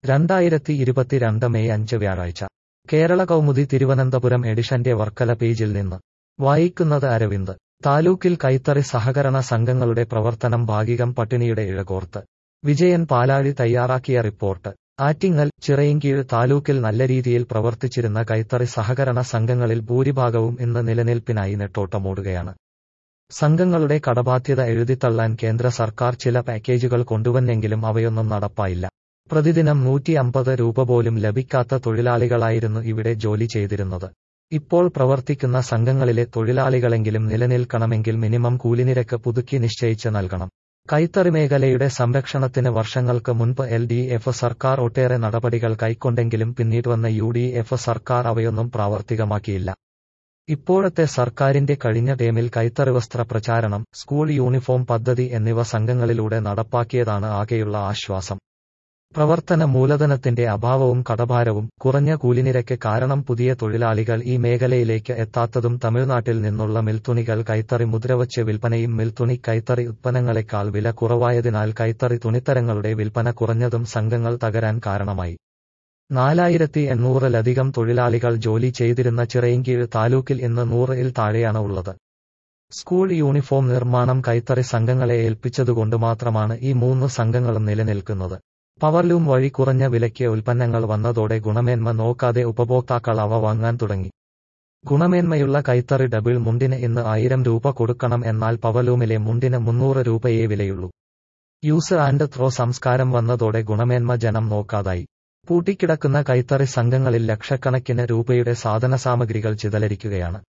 രണ്ടായിരത്തി ഇരുപത്തിരണ്ട് മെയ് അഞ്ച് വ്യാഴാഴ്ച കേരള കൗമുദി തിരുവനന്തപുരം എഡിഷന്റെ വർക്കല പേജിൽ നിന്ന് വായിക്കുന്നത് അരവിന്ദ് താലൂക്കിൽ കൈത്തറി സഹകരണ സംഘങ്ങളുടെ പ്രവർത്തനം ഭാഗികം പട്ടിണിയുടെ ഇഴകോർത്ത് വിജയൻ പാലാഴി തയ്യാറാക്കിയ റിപ്പോർട്ട് ആറ്റിങ്ങൽ ചിറയിൻകീഴ് താലൂക്കിൽ നല്ല രീതിയിൽ പ്രവർത്തിച്ചിരുന്ന കൈത്തറി സഹകരണ സംഘങ്ങളിൽ ഭൂരിഭാഗവും ഇന്ന് നിലനിൽപ്പിനായി നെട്ടോട്ടമോടുകയാണ് സംഘങ്ങളുടെ കടബാധ്യത എഴുതിത്തള്ളാൻ കേന്ദ്ര സർക്കാർ ചില പാക്കേജുകൾ കൊണ്ടുവന്നെങ്കിലും അവയൊന്നും നടപ്പായില്ല പ്രതിദിനം നൂറ്റി അമ്പത് രൂപ പോലും ലഭിക്കാത്ത തൊഴിലാളികളായിരുന്നു ഇവിടെ ജോലി ചെയ്തിരുന്നത് ഇപ്പോൾ പ്രവർത്തിക്കുന്ന സംഘങ്ങളിലെ തൊഴിലാളികളെങ്കിലും നിലനിൽക്കണമെങ്കിൽ മിനിമം കൂലിനിരക്ക് പുതുക്കി നിശ്ചയിച്ച് നൽകണം കൈത്തറി മേഖലയുടെ സംരക്ഷണത്തിന് വർഷങ്ങൾക്ക് മുൻപ് എൽ ഡി എഫ് സർക്കാർ ഒട്ടേറെ നടപടികൾ കൈക്കൊണ്ടെങ്കിലും പിന്നീട് വന്ന യു ഡി എഫ് സർക്കാർ അവയൊന്നും പ്രാവർത്തികമാക്കിയില്ല ഇപ്പോഴത്തെ സർക്കാരിന്റെ കഴിഞ്ഞ ടേമിൽ കൈത്തറി വസ്ത്ര പ്രചാരണം സ്കൂൾ യൂണിഫോം പദ്ധതി എന്നിവ സംഘങ്ങളിലൂടെ നടപ്പാക്കിയതാണ് ആകെയുള്ള ആശ്വാസം പ്രവർത്തന മൂലധനത്തിന്റെ അഭാവവും കടഭാരവും കുറഞ്ഞ കൂലിനിരക്ക് കാരണം പുതിയ തൊഴിലാളികൾ ഈ മേഖലയിലേക്ക് എത്താത്തതും തമിഴ്നാട്ടിൽ നിന്നുള്ള മിൽത്തുണികൾ കൈത്തറി മുദ്രവച്ച് വിൽപ്പനയും മിൽത്തുണി കൈത്തറി ഉത്പന്നങ്ങളെക്കാൾ വില കുറവായതിനാൽ കൈത്തറി തുണിത്തരങ്ങളുടെ വിൽപ്പന കുറഞ്ഞതും സംഘങ്ങൾ തകരാൻ കാരണമായി നാലായിരത്തി എണ്ണൂറിലധികം തൊഴിലാളികൾ ജോലി ചെയ്തിരുന്ന ചിറയിൻകീഴ് താലൂക്കിൽ ഇന്ന് നൂറിൽ താഴെയാണ് ഉള്ളത് സ്കൂൾ യൂണിഫോം നിർമ്മാണം കൈത്തറി സംഘങ്ങളെ ഏൽപ്പിച്ചതുകൊണ്ട് മാത്രമാണ് ഈ മൂന്ന് സംഘങ്ങളും നിലനിൽക്കുന്നത് പവർലൂം വഴി കുറഞ്ഞ വിലയ്ക്ക് ഉൽപ്പന്നങ്ങൾ വന്നതോടെ ഗുണമേന്മ നോക്കാതെ ഉപഭോക്താക്കൾ അവ വാങ്ങാൻ തുടങ്ങി ഗുണമേന്മയുള്ള കൈത്തറി ഡബിൾ മുണ്ടിന് ഇന്ന് ആയിരം രൂപ കൊടുക്കണം എന്നാൽ പവർലൂമിലെ മുണ്ടിന് മുന്നൂറ് രൂപയേ വിലയുള്ളൂ യൂസ് ആൻഡ് ത്രോ സംസ്കാരം വന്നതോടെ ഗുണമേന്മ ജനം നോക്കാതായി പൂട്ടിക്കിടക്കുന്ന കൈത്തറി സംഘങ്ങളിൽ ലക്ഷക്കണക്കിന് രൂപയുടെ സാധനസാമഗ്രികൾ ചിതലരിക്കുകയാണ്